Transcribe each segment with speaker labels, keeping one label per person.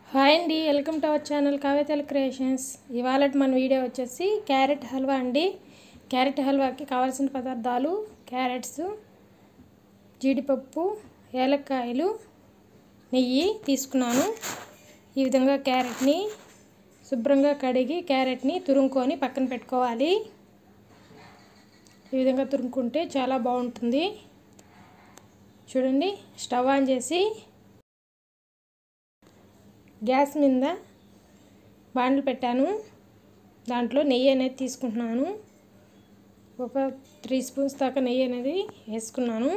Speaker 1: hi అండి welcome to our channel కావేతల creations ఇవాళ మన వీడియో వచ్చేసి క్యారెట్ హల్వా అండి క్యారెట్ హల్వాకి కావాల్సిన పదార్థాలు క్యారెట్స్ జీడిపప్పు ఏలక్కాయలు నెయ్యి తీసుకున్నాను ఈ విధంగా క్యారెట్ని శుభ్రంగా కడిగి క్యారెట్ని తురుముకొని పక్కన పెట్టుకోవాలి ఈ విధంగా తురుముకుంటే చాలా బాగుంటుంది చూడండి స్టవ్ ఆన్ చేసి గ్యాస్ మీద బాండ్లు పెట్టాను దాంట్లో నెయ్యి అనేది తీసుకుంటున్నాను ఒక త్రీ స్పూన్స్ దాకా నెయ్యి అనేది వేసుకున్నాను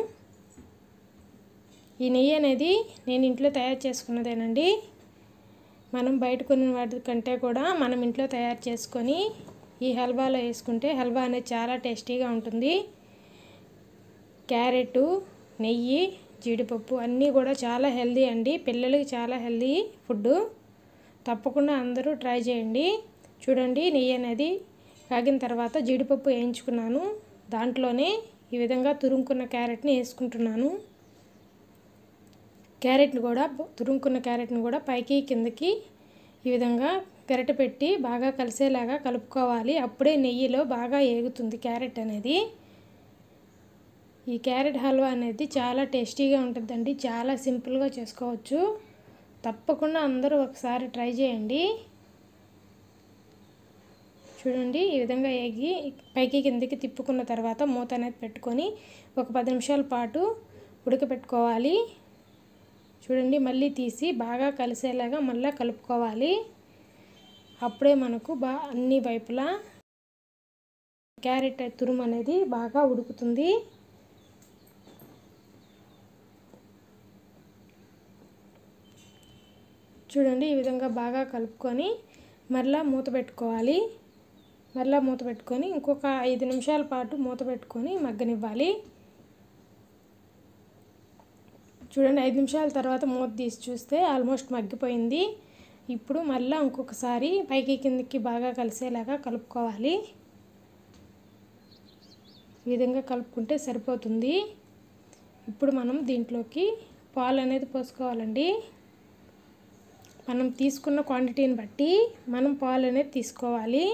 Speaker 1: ఈ నెయ్యి అనేది నేను ఇంట్లో తయారు చేసుకున్నదేనండి మనం బయట కొన్న వాటి కంటే కూడా మనం ఇంట్లో తయారు చేసుకొని ఈ హల్వాలో వేసుకుంటే హల్వా అనేది చాలా టేస్టీగా ఉంటుంది క్యారెట్ నెయ్యి జీడిపప్పు అన్నీ కూడా చాలా హెల్దీ అండి పిల్లలకి చాలా హెల్దీ ఫుడ్ తప్పకుండా అందరూ ట్రై చేయండి చూడండి నెయ్యి అనేది కాగిన తర్వాత జీడిపప్పు వేయించుకున్నాను దాంట్లోనే ఈ విధంగా తురుముకున్న క్యారెట్ని వేసుకుంటున్నాను క్యారెట్ని కూడా తురుముకున్న క్యారెట్ని కూడా పైకి కిందకి ఈ విధంగా గరిట పెట్టి బాగా కలిసేలాగా కలుపుకోవాలి అప్పుడే నెయ్యిలో బాగా ఏగుతుంది క్యారెట్ అనేది ఈ క్యారెట్ హల్వా అనేది చాలా టేస్టీగా ఉంటుందండి చాలా సింపుల్గా చేసుకోవచ్చు తప్పకుండా అందరూ ఒకసారి ట్రై చేయండి చూడండి ఈ విధంగా ఏగి పైకి కిందకి తిప్పుకున్న తర్వాత మూత అనేది పెట్టుకొని ఒక పది నిమిషాల పాటు ఉడకపెట్టుకోవాలి చూడండి మళ్ళీ తీసి బాగా కలిసేలాగా మళ్ళీ కలుపుకోవాలి అప్పుడే మనకు బా అన్ని వైపులా క్యారెట్ తురుము అనేది బాగా ఉడుకుతుంది చూడండి ఈ విధంగా బాగా కలుపుకొని మరలా మూత పెట్టుకోవాలి మరలా మూత పెట్టుకొని ఇంకొక ఐదు నిమిషాల పాటు మూత పెట్టుకొని మగ్గనివ్వాలి చూడండి ఐదు నిమిషాల తర్వాత మూత తీసి చూస్తే ఆల్మోస్ట్ మగ్గిపోయింది ఇప్పుడు మళ్ళీ ఇంకొకసారి పైకి కిందకి బాగా కలిసేలాగా కలుపుకోవాలి ఈ విధంగా కలుపుకుంటే సరిపోతుంది ఇప్పుడు మనం దీంట్లోకి పాలు అనేది పోసుకోవాలండి మనం తీసుకున్న క్వాంటిటీని బట్టి మనం పాలు అనేది తీసుకోవాలి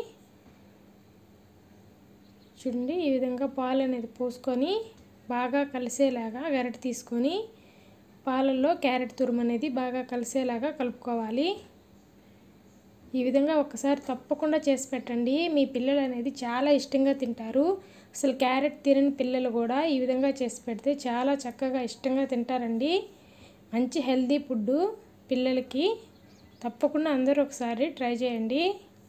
Speaker 1: చూడండి ఈ విధంగా పాలు అనేది పోసుకొని బాగా కలిసేలాగా గరిట తీసుకొని పాలల్లో క్యారెట్ తురుము అనేది బాగా కలిసేలాగా కలుపుకోవాలి ఈ విధంగా ఒకసారి తప్పకుండా చేసి పెట్టండి మీ పిల్లలు అనేది చాలా ఇష్టంగా తింటారు అసలు క్యారెట్ తినని పిల్లలు కూడా ఈ విధంగా చేసి పెడితే చాలా చక్కగా ఇష్టంగా తింటారండి మంచి హెల్దీ ఫుడ్ పిల్లలకి తప్పకుండా అందరూ ఒకసారి ట్రై చేయండి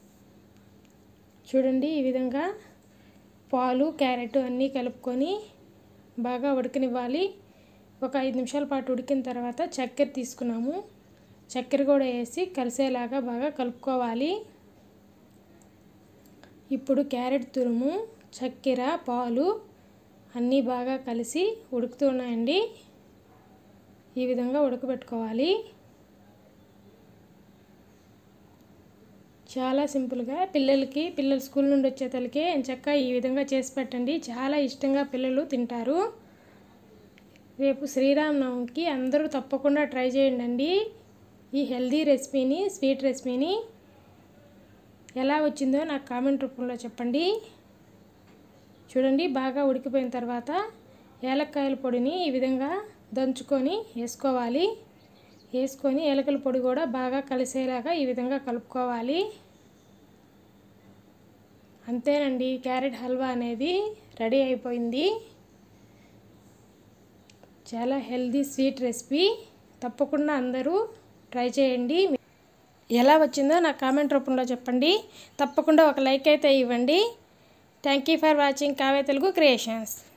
Speaker 1: చూడండి ఈ విధంగా పాలు క్యారెట్ అన్నీ కలుపుకొని బాగా ఉడకనివ్వాలి ఒక ఐదు నిమిషాల పాటు ఉడికిన తర్వాత చక్కెర తీసుకున్నాము చక్కెర కూడా వేసి కలిసేలాగా బాగా కలుపుకోవాలి ఇప్పుడు క్యారెట్ తురుము చక్కెర పాలు అన్నీ బాగా కలిసి ఉడుకుతున్నాయండి ఈ విధంగా ఉడకబెట్టుకోవాలి చాలా సింపుల్గా పిల్లలకి పిల్లలు స్కూల్ నుండి వచ్చేతలకే ఎంచక్క ఈ విధంగా చేసి పెట్టండి చాలా ఇష్టంగా పిల్లలు తింటారు రేపు శ్రీరామనవమికి అందరూ తప్పకుండా ట్రై చేయండి ఈ హెల్దీ రెసిపీని స్వీట్ రెసిపీని ఎలా వచ్చిందో నాకు కామెంట్ రూపంలో చెప్పండి చూడండి బాగా ఉడికిపోయిన తర్వాత ఏలక్కాయల పొడిని ఈ విధంగా దంచుకొని వేసుకోవాలి వేసుకొని ఏలకల పొడి కూడా బాగా కలిసేలాగా ఈ విధంగా కలుపుకోవాలి అంతేనండి క్యారెట్ హల్వా అనేది రెడీ అయిపోయింది చాలా హెల్దీ స్వీట్ రెసిపీ తప్పకుండా అందరూ ట్రై చేయండి ఎలా వచ్చిందో నాకు కామెంట్ రూపంలో చెప్పండి తప్పకుండా ఒక లైక్ అయితే ఇవ్వండి థ్యాంక్ యూ ఫర్ వాచింగ్ కావే తెలుగు క్రియేషన్స్